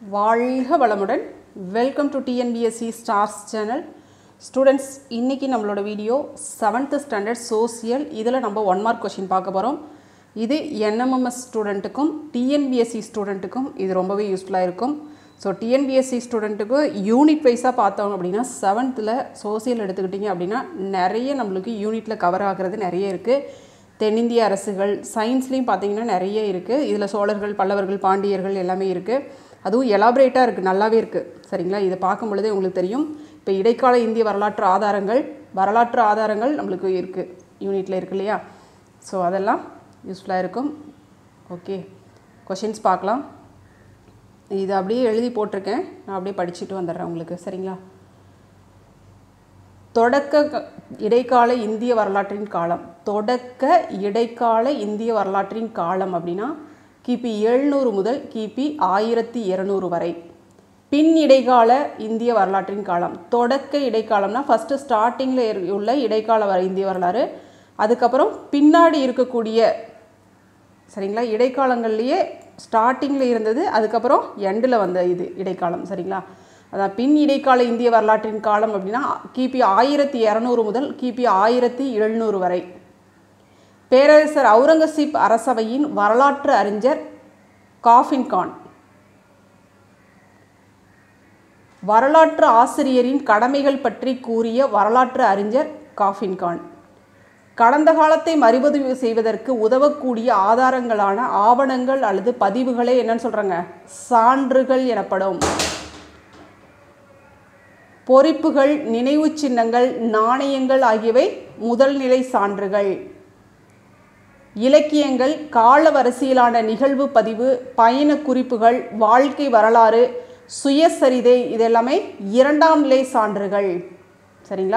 வாழ்க வளமுடன் welcome to TNPSC stars channel students இன்றைக்கி நம்மளோட வீடியோ செவன்த்து ஸ்டாண்டர்ட் சோசியல் இதில் நம்ம ஒன் மார்க் கொஷின் பார்க்க போகிறோம் இது என்எம்எம்எஸ் ஸ்டூடெண்ட்டுக்கும் டிஎன்பிஎஸ்சி ஸ்டூடெண்ட்டுக்கும் இது ரொம்பவே யூஸ்ஃபுல்லாக இருக்கும் ஸோ டிஎன்பிஎஸ்சி ஸ்டூடெண்ட்டுக்கு யூனிட் வைஸாக பார்த்தோம் அப்படின்னா செவன்த்தில் சோசியல் எடுத்துக்கிட்டிங்க அப்படின்னா நிறைய நம்மளுக்கு யூனிட்டில் கவர் ஆகிறது நிறைய இருக்குது தென்னிந்திய அரசுகள் சயின்ஸ்லேயும் பார்த்தீங்கன்னா நிறைய இருக்குது இதில் சோழர்கள் பல்லவர்கள் பாண்டியர்கள் எல்லாமே இருக்குது அதுவும் எலாபரேட்டாக இருக்குது நல்லாவே இருக்குது சரிங்களா இதை பார்க்கும் பொழுதே உங்களுக்கு தெரியும் இப்போ இடைக்கால இந்திய வரலாற்று ஆதாரங்கள் வரலாற்று ஆதாரங்கள் நம்மளுக்கு இருக்குது யூனிட்டில் இருக்கு இல்லையா ஸோ அதெல்லாம் யூஸ்ஃபுல்லாக இருக்கும் ஓகே கொஷின்ஸ் பார்க்கலாம் இது அப்படியே எழுதி போட்டிருக்கேன் நான் அப்படியே படிச்சுட்டு வந்துடுறேன் உங்களுக்கு சரிங்களா தொடக்க க- இடைக்கால இந்திய வரலாற்றின் காலம் தொடக்க இடைக்கால இந்திய வரலாற்றின் காலம் அப்படின்னா கிபி எழுநூறு முதல் கிபி ஆயிரத்தி இரநூறு வரை பின் இடைக்கால இந்திய வரலாற்றின் காலம் தொடக்க இடைக்காலம்னா ஃபஸ்ட்டு ஸ்டார்டிங்கில் உள்ள இடைக்கால வர இந்திய வரலாறு அதுக்கப்புறம் பின்னாடி இருக்கக்கூடிய சரிங்களா இடைக்காலங்கள்லேயே ஸ்டார்டிங்கில் இருந்தது அதுக்கப்புறம் எண்டில் வந்த இது இடைக்காலம் சரிங்களா அதான் பின் இடைக்கால இந்திய வரலாற்றின் காலம் அப்படின்னா கிபி ஆயிரத்தி இரநூறு முதல் கிபி ஆயிரத்தி எழுநூறு வரை பேரரசர் அவுரங்கசீப் அரசவையின் வரலாற்று அறிஞர் காஃபின் கான் வரலாற்று ஆசிரியரின் கடமைகள் பற்றி கூறிய வரலாற்று அறிஞர் காஃபின் கான் கடந்த காலத்தை மறுபதிவு செய்வதற்கு உதவக்கூடிய ஆதாரங்களான ஆவணங்கள் அல்லது பதிவுகளே என்னன்னு சொல்கிறாங்க சான்றுகள் எனப்படும் பொறிப்புகள் நினைவுச் சின்னங்கள் நாணயங்கள் ஆகியவை முதல்நிலை சான்றுகள் இலக்கியங்கள் கால வரிசையிலான நிகழ்வு பதிவு பயண குறிப்புகள் வாழ்க்கை வரலாறு சுயசரிதை இதெல்லாமே இரண்டாம் நிலை சான்றுகள் சரிங்களா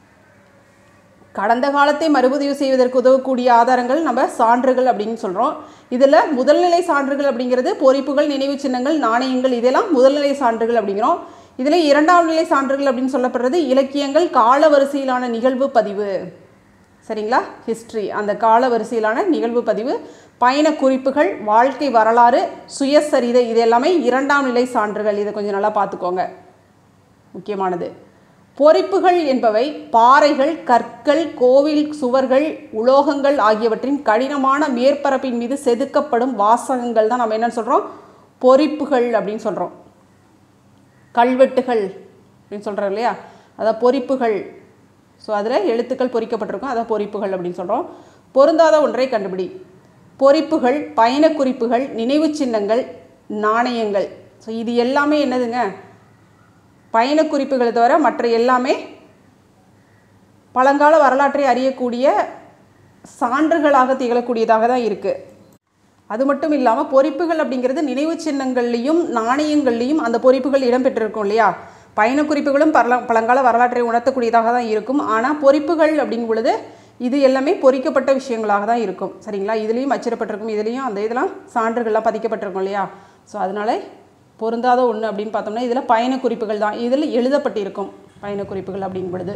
கடந்த காலத்தை மறுபதிவு செய்வதற்கு உதவக்கூடிய ஆதாரங்கள் நம்ம சான்றுகள் அப்படின்னு சொல்கிறோம் இதில் முதல்நிலை சான்றுகள் அப்படிங்கிறது பொறிப்புகள் நினைவுச் சின்னங்கள் நாணயங்கள் இதெல்லாம் முதல்நிலை சான்றுகள் அப்படிங்கிறோம் இதில் இரண்டாம் நிலை சான்றுகள் அப்படின்னு சொல்லப்படுறது இலக்கியங்கள் கால வரிசையிலான நிகழ்வு பதிவு சரிங்களா ஹிஸ்ட்ரி அந்த கால வரிசையிலான நிகழ்வு பதிவு பயண குறிப்புகள் வாழ்க்கை வரலாறு சுயசரிதை இது எல்லாமே இரண்டாம் நிலை சான்றுகள் இதை கொஞ்சம் நல்லா பார்த்துக்கோங்க முக்கியமானது பொறிப்புகள் என்பவை பாறைகள் கற்கள் கோவில் சுவர்கள் உலோகங்கள் ஆகியவற்றின் கடினமான மேற்பரப்பின் மீது செதுக்கப்படும் வாசகங்கள் தான் நம்ம என்னன்னு சொல்கிறோம் பொறிப்புகள் அப்படின்னு சொல்கிறோம் கல்வெட்டுகள் அப்படின்னு சொல்கிறோம் இல்லையா அதான் பொறிப்புகள் ஸோ அதில் எழுத்துக்கள் பொறிக்கப்பட்டிருக்கும் அதான் பொறிப்புகள் அப்படின்னு சொல்கிறோம் பொருந்தாத ஒன்றை கண்டுபிடி பொறிப்புகள் பயண குறிப்புகள் நினைவுச் சின்னங்கள் நாணயங்கள் ஸோ இது எல்லாமே என்னதுங்க பயண குறிப்புகளை தவிர மற்ற எல்லாமே பழங்கால வரலாற்றை அறியக்கூடிய சான்றுகளாக திகழக்கூடியதாக தான் இருக்குது அது மட்டும் இல்லாமல் பொறிப்புகள் அப்படிங்கிறது நினைவுச் சின்னங்கள்லையும் நாணயங்கள்லையும் அந்த பொறிப்புகள் இடம்பெற்றிருக்கும் இல்லையா பயண குறிப்புகளும் பரல பழங்கால வரலாற்றை உணர்த்தக்கூடியதாக தான் இருக்கும் ஆனால் பொறிப்புகள் அப்படிங்கும் பொழுது இது எல்லாமே பொறிக்கப்பட்ட விஷயங்களாக தான் இருக்கும் சரிங்களா இதுலேயும் அச்சிடப்பட்டிருக்கும் இதுலேயும் அந்த இதெல்லாம் சான்றுகள்லாம் பதிக்கப்பட்டிருக்கும் இல்லையா ஸோ அதனால பொருந்தாத ஒன்று அப்படின்னு பார்த்தோம்னா இதில் பயண குறிப்புகள் தான் இதில் எழுதப்பட்டிருக்கும் பயண குறிப்புகள் அப்படிங்கும் பொழுது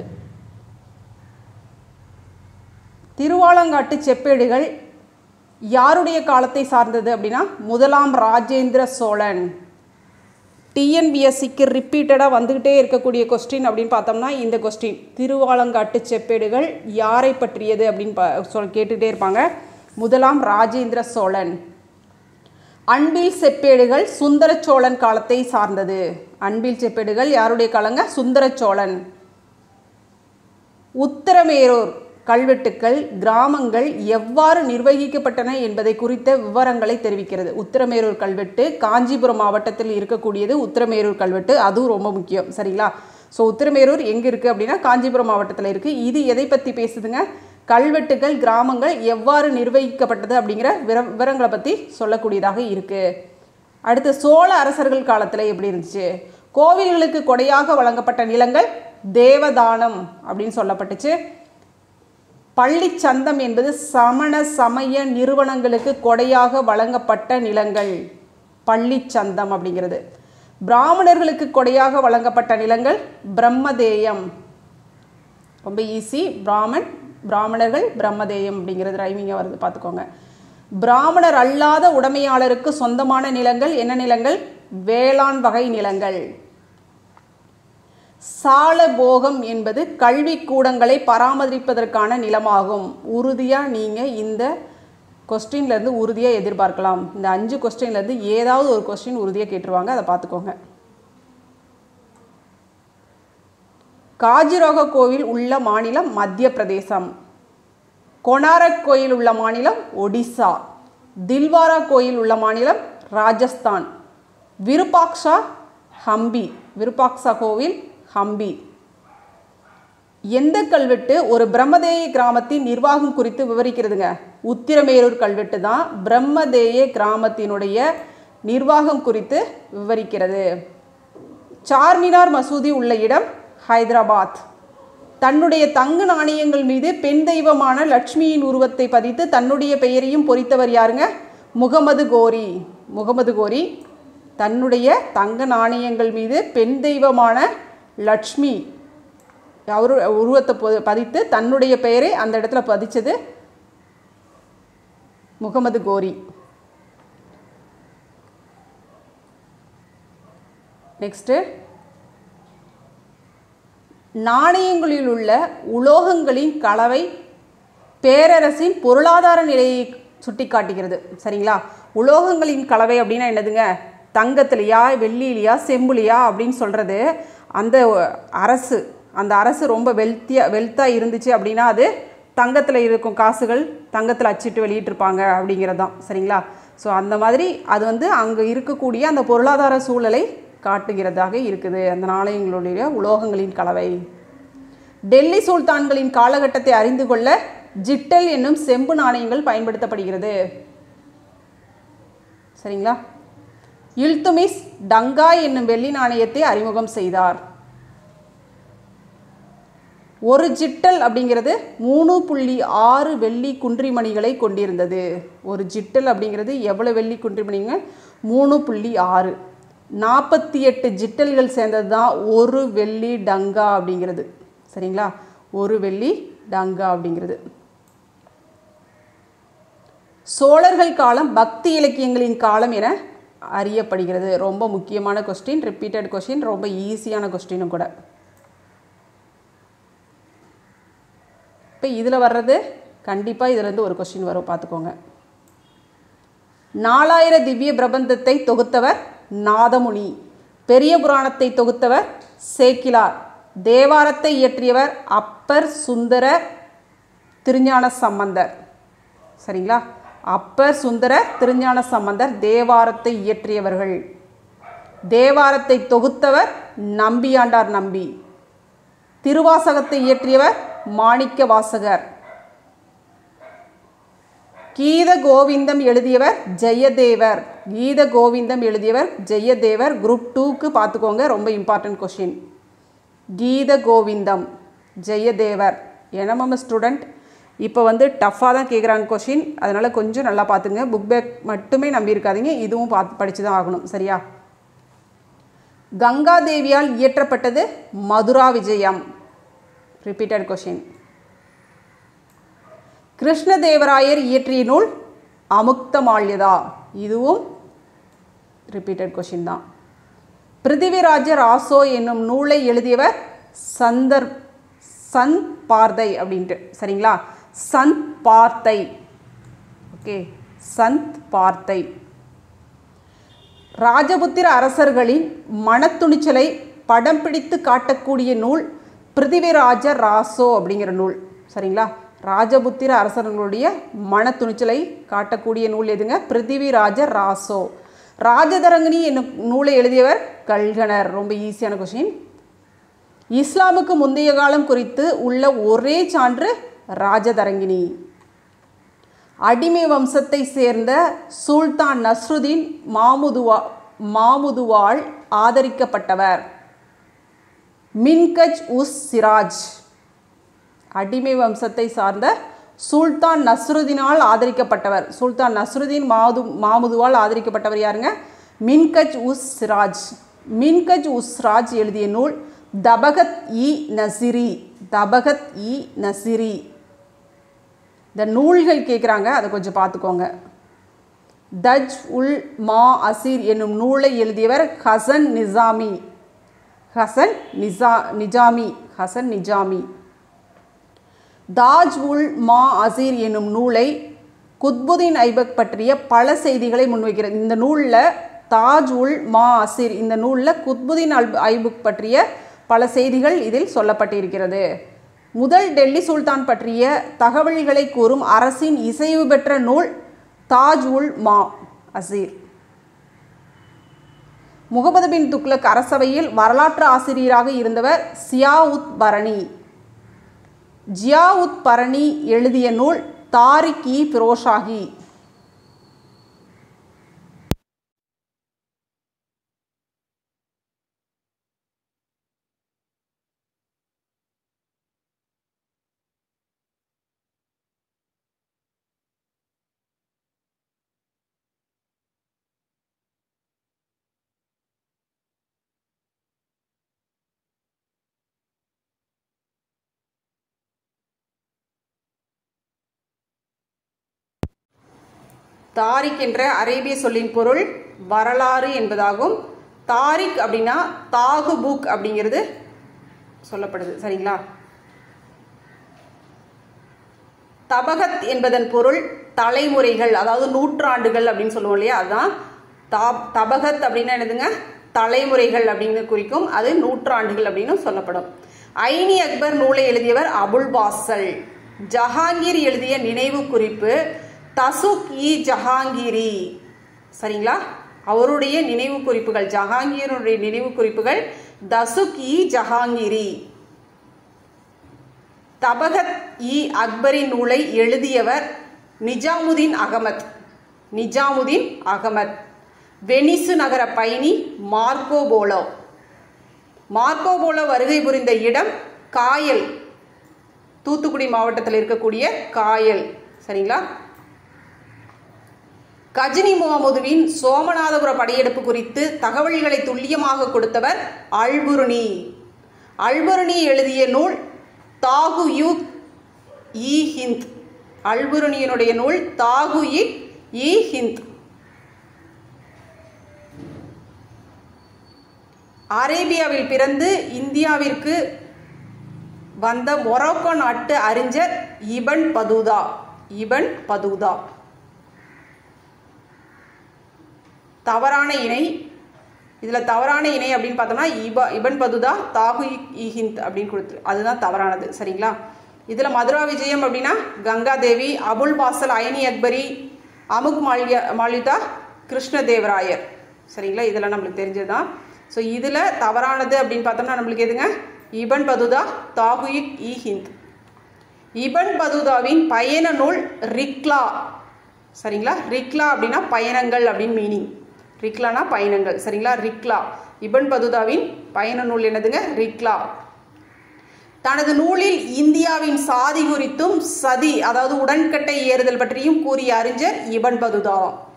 திருவாலங்காட்டு செப்பேடுகள் யாருடைய காலத்தை சார்ந்தது அப்படின்னா முதலாம் ராஜேந்திர சோழன் டிஎன்பிஎஸ்சிக்கு ரிப்பீட்டடாக வந்துக்கிட்டே இருக்கக்கூடிய கொஸ்டின் அப்படின்னு பார்த்தோம்னா இந்த கொஸ்டின் திருவாலங்காட்டு செப்பேடுகள் யாரை பற்றியது அப்படின்னு பா சொல் கேட்டுகிட்டே இருப்பாங்க முதலாம் ராஜேந்திர சோழன் அன்பில் செப்பேடுகள் சுந்தர சோழன் காலத்தை சார்ந்தது அன்பில் செப்பேடுகள் யாருடைய காலங்க சுந்தர சோழன் உத்தரமேரூர் கல்வெட்டுக்கள் கிராமங்கள் எவ்வாறு நிர்வகிக்கப்பட்டன என்பதை குறித்த விவரங்களை தெரிவிக்கிறது உத்தரமேரூர் கல்வெட்டு காஞ்சிபுரம் மாவட்டத்தில் இருக்கக்கூடியது உத்தரமேரூர் கல்வெட்டு அதுவும் ரொம்ப முக்கியம் சரிங்களா ஸோ உத்தரமேரூர் எங்கே இருக்குது அப்படின்னா காஞ்சிபுரம் மாவட்டத்தில் இருக்குது இது எதை பற்றி பேசுதுங்க கல்வெட்டுகள் கிராமங்கள் எவ்வாறு நிர்வகிக்கப்பட்டது அப்படிங்கிற விர விவரங்களை பற்றி சொல்லக்கூடியதாக இருக்குது அடுத்து சோழ அரசர்கள் காலத்தில் எப்படி இருந்துச்சு கோவில்களுக்கு கொடையாக வழங்கப்பட்ட நிலங்கள் தேவதானம் அப்படின்னு சொல்லப்பட்டுச்சு பள்ளிச்சந்தம் என்பது சமண சமய நிறுவனங்களுக்கு கொடையாக வழங்கப்பட்ட நிலங்கள் பள்ளிச்சந்தம் அப்படிங்கிறது பிராமணர்களுக்கு கொடையாக வழங்கப்பட்ட நிலங்கள் பிரம்மதேயம் ரொம்ப ஈஸி பிராமன் பிராமணர்கள் பிரம்மதேயம் அப்படிங்கிறது ரைமிங்காக வருது பார்த்துக்கோங்க பிராமணர் அல்லாத உடைமையாளருக்கு சொந்தமான நிலங்கள் என்ன நிலங்கள் வேளாண் வகை நிலங்கள் சாலபோகம் என்பது கல்வி கூடங்களை பராமரிப்பதற்கான நிலமாகும் உறுதியாக நீங்கள் இந்த கொஸ்டின்லேருந்து உறுதியாக எதிர்பார்க்கலாம் இந்த அஞ்சு கொஸ்டின்லேருந்து ஏதாவது ஒரு கொஸ்டின் உறுதியாக கேட்டுருவாங்க அதை பார்த்துக்கோங்க காஜிரோக கோவில் உள்ள மாநிலம் மத்திய பிரதேசம் கொனாரக் கோயில் உள்ள மாநிலம் ஒடிசா தில்வாரா கோயில் உள்ள மாநிலம் ராஜஸ்தான் விருபாக்ஷா ஹம்பி விருபாக்ஷா கோவில் ஹம்பி எந்த கல்வெட்டு ஒரு பிரம்மதேய கிராமத்தின் நிர்வாகம் குறித்து விவரிக்கிறதுங்க உத்திரமேரூர் கல்வெட்டு தான் பிரம்மதேய கிராமத்தினுடைய நிர்வாகம் குறித்து விவரிக்கிறது சார்மினார் மசூதி உள்ள இடம் ஹைதராபாத் தன்னுடைய தங்க நாணயங்கள் மீது பெண் தெய்வமான லட்சுமியின் உருவத்தை பதித்து தன்னுடைய பெயரையும் பொறித்தவர் யாருங்க முகமது கோரி முகமது கோரி தன்னுடைய தங்க நாணயங்கள் மீது பெண் தெய்வமான லட்சுமி அவரு உருவத்தை பொ- பதித்து தன்னுடைய பெயரை அந்த இடத்துல பதிச்சது முகமது கோரி நெக்ஸ்ட்டு நாணயங்களில் உள்ள உலோகங்களின் கலவை பேரரசின் பொருளாதார நிலையை சுட்டிக்காட்டுகிறது சரிங்களா உலோகங்களின் கலவை அப்படின்னா என்னதுங்க தங்கத்துலையா வெள்ளியிலையா செம்புலையா அப்படின்னு சொல்கிறது அந்த அரசு அந்த அரசு ரொம்ப வெல்த்தியாக வெல்த்தாக இருந்துச்சு அப்படின்னா அது தங்கத்தில் இருக்கும் காசுகள் தங்கத்தில் அச்சிட்டு வெளியிட்டிருப்பாங்க அப்படிங்கிறது தான் சரிங்களா ஸோ அந்த மாதிரி அது வந்து அங்கே இருக்கக்கூடிய அந்த பொருளாதார சூழலை காட்டுகிறதாக இருக்குது அந்த நாணயங்களுடைய உலோகங்களின் கலவை டெல்லி சுல்தான்களின் காலகட்டத்தை அறிந்து கொள்ள ஜிட்டல் என்னும் செம்பு நாணயங்கள் பயன்படுத்தப்படுகிறது சரிங்களா இல்துமிஸ் டங்கா என்னும் வெள்ளி நாணயத்தை அறிமுகம் செய்தார் ஒரு ஜிட்டல் அப்படிங்கிறது மூணு புள்ளி ஆறு வெள்ளி குன்றிமணிகளை கொண்டிருந்தது ஒரு ஜிட்டல் அப்படிங்கிறது எவ்வளோ வெள்ளி குன்றிமணிங்க மூணு புள்ளி ஆறு நாற்பத்தி எட்டு ஜிட்டல்கள் சேர்ந்தது தான் ஒரு வெள்ளி டங்கா அப்படிங்கிறது சரிங்களா ஒரு வெள்ளி டங்கா அப்படிங்கிறது சோழர்கள் காலம் பக்தி இலக்கியங்களின் காலம் என அறியப்படுகிறது ரொம்ப முக்கியமான கொஸ்டின் ரிப்பீட்டட் கொஸ்டின் ரொம்ப ஈஸியான கொஸ்டினும் கூட இப்போ இதில் வர்றது கண்டிப்பாக இதுலேருந்து ஒரு கொஸ்டின் வரும் பார்த்துக்கோங்க நாலாயிர திவ்ய பிரபந்தத்தை தொகுத்தவர் நாதமுனி பெரிய புராணத்தை தொகுத்தவர் சேக்கிலார் தேவாரத்தை இயற்றியவர் அப்பர் சுந்தர திருஞான சம்பந்தர் சரிங்களா அப்பர் சுந்தர திருஞான சம்பந்தர் தேவாரத்தை இயற்றியவர்கள் தேவாரத்தை தொகுத்தவர் நம்பியாண்டார் நம்பி திருவாசகத்தை இயற்றியவர் மாணிக்க வாசகர் கீத கோவிந்தம் எழுதியவர் ஜெயதேவர் கீத கோவிந்தம் எழுதியவர் ஜெயதேவர் குரூப் டூக்கு பார்த்துக்கோங்க ரொம்ப இம்பார்ட்டன்ட் கொஷின் கீத கோவிந்தம் ஜெயதேவர் எனமம் ஸ்டூடெண்ட் இப்போ வந்து டஃப்பாக தான் கேட்குறாங்க கொஷின் அதனால் கொஞ்சம் நல்லா பார்த்துங்க புக் பேக் மட்டுமே நம்பியிருக்காதீங்க இதுவும் பார்த்து படித்து தான் ஆகணும் சரியா கங்காதேவியால் இயற்றப்பட்டது மதுரா விஜயம் ரிப்பீட்டட் கொஷின் கிருஷ்ணதேவராயர் இயற்றிய நூல் அமுக்தமால்யதா இதுவும் ரிப்பீட்டட் கொஷின் தான் பிருத்திவிராஜ ராசோ என்னும் நூலை எழுதியவர் சந்தர் சந்த் பார்த்தை அப்படின்ட்டு சரிங்களா சந்த் பார்த்தை ஓகே சந்த் பார்த்தை ராஜபுத்திர அரசர்களின் மனத்துணிச்சலை படம் பிடித்து காட்டக்கூடிய நூல் பிருத்திவிராஜ ராசோ அப்படிங்கிற நூல் சரிங்களா ராஜபுத்திர அரசர்களுடைய மனத்துணிச்சலை காட்டக்கூடிய நூல் எதுங்க பிருத்திவிராஜ ராசோ ராஜதரங்கிணி என்னும் நூலை எழுதியவர் கல்கனர் ரொம்ப ஈஸியான கொஷின் இஸ்லாமுக்கு முந்தைய காலம் குறித்து உள்ள ஒரே சான்று ராஜதரங்கிணி அடிமை வம்சத்தை சேர்ந்த சுல்தான் நஸ்ருதீன் மாமுதுவா மாமுதுவால் ஆதரிக்கப்பட்டவர் மின்கஜ் உஸ் சிராஜ் அடிமை வம்சத்தை சார்ந்த சுல்தான் நஸ்ருதீனால் ஆதரிக்கப்பட்டவர் சுல்தான் நஸ்ருதீன் மாது மாமுதுவால் ஆதரிக்கப்பட்டவர் யாருங்க மின்கஜ் உஸ் சிராஜ் மின்கஜ் உஸ் சிராஜ் எழுதிய நூல் தபகத் இ நசிரி தபகத் இ நசிரி இந்த நூல்கள் கேட்குறாங்க அதை கொஞ்சம் பார்த்துக்கோங்க தஜ் உல் மா அசீர் என்னும் நூலை எழுதியவர் ஹசன் நிசாமி ஹசன் நிசா நிஜாமி ஹசன் நிஜாமி தாஜ் உல் மா அசீர் என்னும் நூலை குத்புதீன் ஐபக் பற்றிய பல செய்திகளை முன்வைக்கிறது இந்த நூலில் தாஜ் உல் மா அசீர் இந்த நூலில் குத்புதீன் அல் ஐபுக் பற்றிய பல செய்திகள் இதில் சொல்லப்பட்டிருக்கிறது முதல் டெல்லி சுல்தான் பற்றிய தகவல்களை கூறும் அரசின் இசைவு பெற்ற நூல் தாஜ் உல் மா அசீர் முகமது பின் துக்ளக் அரசவையில் வரலாற்று ஆசிரியராக இருந்தவர் சியாவுத் பரணி ஜியாவுத் பரணி எழுதிய நூல் தாரிக் இ ஃபிரோஷாகி தாரிக் என்ற அரேபிய சொல்லின் பொருள் வரலாறு என்பதாகும் தாரிக் அப்படின்னா தாகு புக் அப்படிங்கிறது சொல்லப்படுது சரிங்களா தபகத் என்பதன் பொருள் தலைமுறைகள் அதாவது நூற்றாண்டுகள் அப்படின்னு சொல்லுவோம் இல்லையா அதுதான் தா- தபகத் அப்படின்னா என்னதுங்க தலைமுறைகள் அப்படின்னு குறிக்கும் அது நூற்றாண்டுகள் அப்படின்னு சொல்லப்படும் ஐனி அக்பர் நூலை எழுதியவர் அபுல் பாசல் ஜஹாங்கீர் எழுதிய நினைவு குறிப்பு தசுக் இ ஜஹாங்கீரி சரிங்களா அவருடைய நினைவு குறிப்புகள் ஜஹாங்கீருடைய நினைவு குறிப்புகள் தசுக் இ ஜஹாங்கீரி தபகத் இ அக்பரின் நூலை எழுதியவர் நிஜாமுதீன் அகமத் நிஜாமுதீன் அகமத் வெனிசு நகர பயணி மார்க்கோ போலோ மார்க்கோ போலோ வருகை புரிந்த இடம் காயல் தூத்துக்குடி மாவட்டத்தில் இருக்கக்கூடிய காயல் சரிங்களா கஜினி முகமதுவின் சோமநாதபுர படையெடுப்பு குறித்து தகவல்களை துல்லியமாக கொடுத்தவர் அல்புருணி அல்புருணி எழுதிய நூல் தாகு யூத் இ ஹிந்த் அல்புருணியினுடைய நூல் தாகு இ ஹிந்த் அரேபியாவில் பிறந்து இந்தியாவிற்கு வந்த மொரோக்கோ நாட்டு அறிஞர் இபன் பதூதா இபன் பதூதா தவறான இணை இதில் தவறான இணை அப்படின்னு பார்த்தோம்னா இபா இபன் பதுதா தாகு இ ஹிந்த் அப்படின்னு கொடுத்து அதுதான் தவறானது சரிங்களா இதில் மதுரா விஜயம் அப்படின்னா கங்கா தேவி அபுல் பாசல் அயனி அக்பரி அமுக் மால்யா மால்யுதா கிருஷ்ணதேவராயர் சரிங்களா இதெல்லாம் நம்மளுக்கு தெரிஞ்சது தான் ஸோ இதில் தவறானது அப்படின்னு பார்த்தோம்னா நம்மளுக்கு எதுங்க இபன் பதுதா தாகுயிக் இ ஹிந்த் இபன் பதுதாவின் பயண நூல் ரிக்லா சரிங்களா ரிக்லா அப்படின்னா பயணங்கள் அப்படின்னு மீனிங் ரிக்லானா பயணங்கள் சரிங்களா ரிக்லா இபன் பதுதாவின் பயண நூல் என்னதுங்க ரிக்லா தனது நூலில் இந்தியாவின் சாதி குறித்தும் சதி அதாவது உடன்கட்டை ஏறுதல் பற்றியும் கூறிய அறிஞர் இபன் பதுதா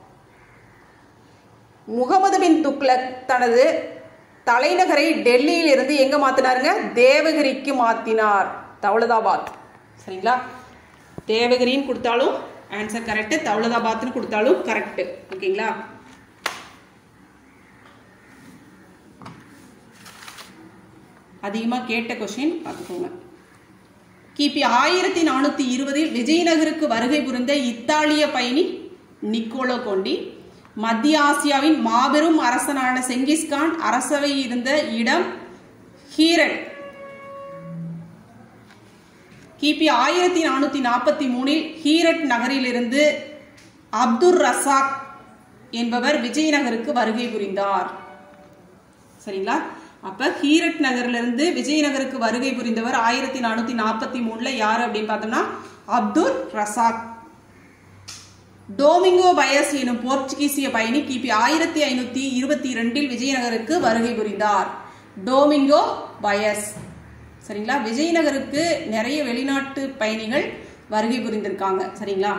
முகமது பின் துக்ளக் தனது தலைநகரை டெல்லியில் இருந்து எங்க மாத்தினாருங்க தேவகிரிக்கு மாத்தினார் தௌலதாபாத் சரிங்களா தேவகிரின்னு கொடுத்தாலும் ஆன்சர் கரெக்டு தௌலதாபாத்னு கொடுத்தாலும் கரெக்டு ஓகேங்களா அதிகமாக கேட்ட கொஷின் பார்த்துக்கோங்க கிபி ஆயிரத்தி நானூற்றி இருபதில் விஜயநகருக்கு வருகை புரிந்த இத்தாலிய பயணி நிக்கோலோ கோண்டி மத்திய ஆசியாவின் மாபெரும் அரசனான செங்கிஸ்கான் அரசவை இருந்த இடம் ஹீரட் கிபி ஆயிரத்தி நானூற்றி நாற்பத்தி மூணில் ஹீரட் நகரிலிருந்து அப்துர் ரசாக் என்பவர் விஜயநகருக்கு வருகை புரிந்தார் சரிங்களா அப்ப ஹீரட் நகர்லேருந்து விஜயநகருக்கு வருகை புரிந்தவர் ஆயிரத்தி நானூற்றி நாற்பத்தி மூணில் யார் அப்படின்னு பார்த்தோம்னா அப்துல் ரசாக் டோமிங்கோ பயஸ் எனும் போர்ச்சுகீசிய பயணி கிபி ஆயிரத்தி ஐநூற்றி இருபத்தி ரெண்டில் விஜயநகருக்கு வருகை புரிந்தார் டோமிங்கோ பயஸ் சரிங்களா விஜயநகருக்கு நிறைய வெளிநாட்டு பயணிகள் வருகை புரிந்திருக்காங்க சரிங்களா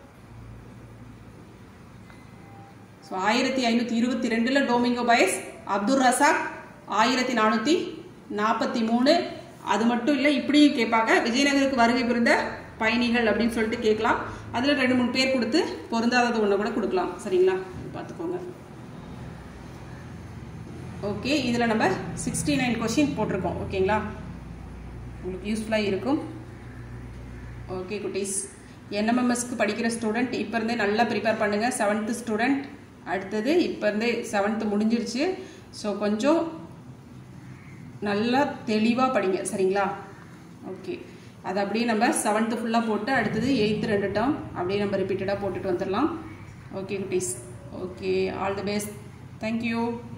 ஸோ ஆயிரத்தி ஐநூற்றி இருபத்தி ரெண்டில் டோமிங்கோ பயஸ் அப்துல் ரசாக் ஆயிரத்தி நானூற்றி நாற்பத்தி மூணு அது மட்டும் இல்லை இப்படியும் கேட்பாங்க விஜயநகருக்கு வருகை புரிந்த பயணிகள் அப்படின்னு சொல்லிட்டு கேட்கலாம் அதில் ரெண்டு மூணு பேர் கொடுத்து பொருந்தாதது ஒன்று கூட கொடுக்கலாம் சரிங்களா பார்த்துக்கோங்க ஓகே இதில் நம்ம சிக்ஸ்டி நைன் கொஷின் போட்டிருக்கோம் ஓகேங்களா உங்களுக்கு யூஸ்ஃபுல்லாக இருக்கும் ஓகே குட்டீஸ் என்எம்எம்எஸ்க்கு படிக்கிற ஸ்டூடெண்ட் இப்போ இருந்தே நல்லா ப்ரிப்பேர் பண்ணுங்கள் செவன்த்து ஸ்டூடெண்ட் அடுத்தது இப்போ இருந்தே செவன்த்து முடிஞ்சிருச்சு ஸோ கொஞ்சம் நல்லா தெளிவாக படிங்க சரிங்களா ஓகே அது அப்படியே நம்ம செவன்த்து ஃபுல்லாக போட்டு அடுத்தது எயித்து ரெண்டு டேர்ம் அப்படியே நம்ம ரிப்பீட்டடாக போட்டுட்டு வந்துடலாம் ஓகே குட்டீஸ் okay all the best thank you